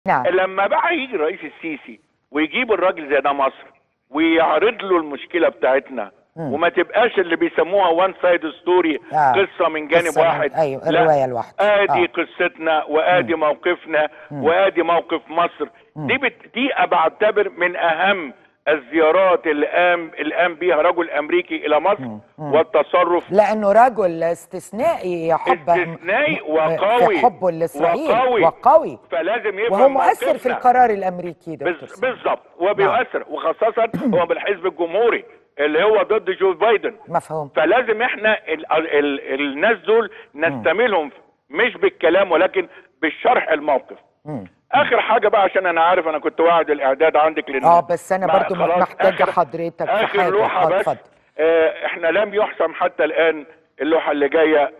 نعم لما بقى يجي الرئيس السيسي ويجيب الراجل زي ده مصر ويعرض له المشكله بتاعتنا وما تبقاش اللي بيسموها وان سايد ستوري آه. قصه من جانب قصة من- واحد أيوة، لا، الرواية الواحدة. ادي آه. قصتنا وادي موقفنا وادي موقف مصر دي بت... دي بعتبر من اهم الزيارات اللي قام اللي قام بيها رجل امريكي الى مصر والتصرف لانه رجل استثنائي يحب استثنائي وقوي في حبه لاسرائيل وقوي. وقوي فلازم يفهم وهو مؤثر في موقفنا. القرار الامريكي دكتور بز- سامي. بالظبط وبيؤثر وخاصة هو بالحزب الجمهوري اللي هو ضد جو بايدن مفهوم فلازم احنا ال ال ال الناس دول نستملهم مش بالكلام ولكن بالشرح الموقف مم. اخر حاجه بقى عشان انا عارف انا كنت واعد الاعداد عندك لان اه بس انا ما- برضو خلاص محتاجه آخر- حضرتك في اخر حاجه لوحه آه، بس اتفضل آه احنا لم يحسم حتى الان اللوحه اللي جايه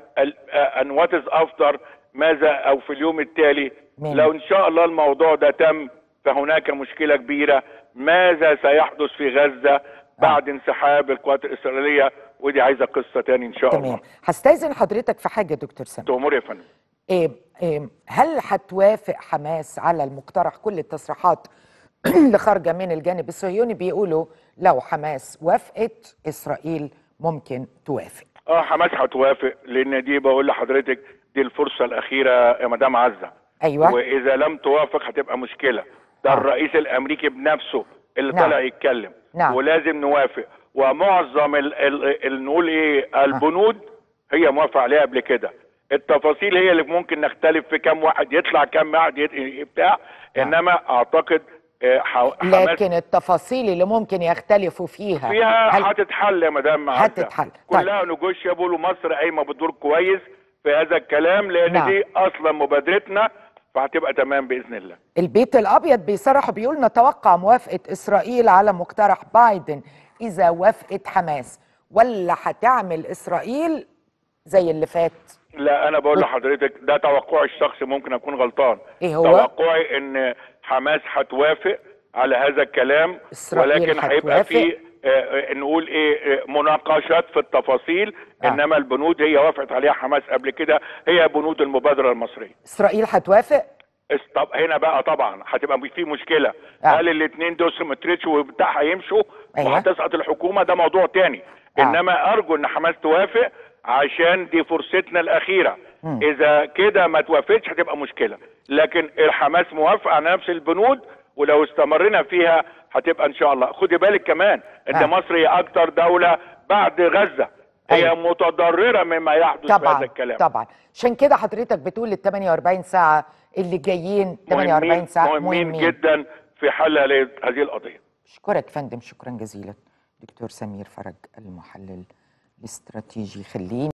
ان وات از افتر ماذا او في اليوم التالي مين؟ لو ان شاء الله الموضوع ده تم فهناك مشكله كبيره ماذا سيحدث في غزه بعد انسحاب القوات الاسرائيليه ودي عايزه قصه تاني ان شاء تمام الله هستاذن حضرتك في حاجه دكتور سامي تؤمر يا فندم إيه إيه هل هتوافق حماس على المقترح كل التصريحات اللي خارجه من الجانب الصهيوني بيقولوا لو حماس وافقت اسرائيل ممكن توافق اه حماس هتوافق لان دي بقول لحضرتك دي الفرصه الاخيره يا مدام عزه ايوه واذا لم توافق هتبقى مشكله ده آه. الرئيس الامريكي بنفسه اللي نعم. طلع يتكلم نعم. ولازم نوافق ومعظم ال ال ال نقول ايه البنود هي موافقه عليها قبل كده التفاصيل هي اللي ممكن نختلف في كم واحد يطلع كم واحد يت- بتاع انما اعتقد آه، ح- حماس لكن التفاصيل اللي ممكن يختلفوا فيها فيها هل هتتحل يا مدام عزة. هتتحل. طيب. كلها نجوشيبل ومصر قايمه بدور كويس في هذا الكلام لان نعم. دي اصلا مبادرتنا فهتبقى تمام باذن الله البيت الابيض بيصرح بيقول نتوقع موافقه اسرائيل على مقترح بايدن اذا وافقت حماس ولا هتعمل اسرائيل زي اللي فات لا انا بقول لحضرتك ده توقعي الشخصي ممكن اكون غلطان إيه هو؟ توقعي ان حماس هتوافق على هذا الكلام إسرائيل ولكن هيبقى هتوافق؟ في آه، آه، نقول ايه آه، مناقشات في التفاصيل آه. انما البنود هي وافقت عليها حماس قبل كده هي بنود المبادره المصريه اسرائيل هتوافق اس- طب هنا بقى طبعا هتبقى في مشكله آه. هل الاثنين دول سيمتريتش وبتاع هيمشوا أيوة. وهتسقط الحكومه ده موضوع تاني آه. انما ارجو ان حماس توافق عشان دي فرصتنا الاخيره اذا كده ما توافقش هتبقى مشكله لكن الحماس موافقه على نفس البنود ولو استمرنا فيها هتبقى ان شاء الله خدي بالك كمان ان آه. مصر هي اكتر دوله بعد غزه هي أيوة. متضرره مما يحدث في هذا طبعا الكلام طبعا عشان كده حضرتك بتقول ال 48 ساعه اللي جايين 48 مهمين, ساعه مهمين جدا في حل هذه القضيه اشكرك فندم شكرا جزيلا دكتور سمير فرج المحلل الاستراتيجي خليني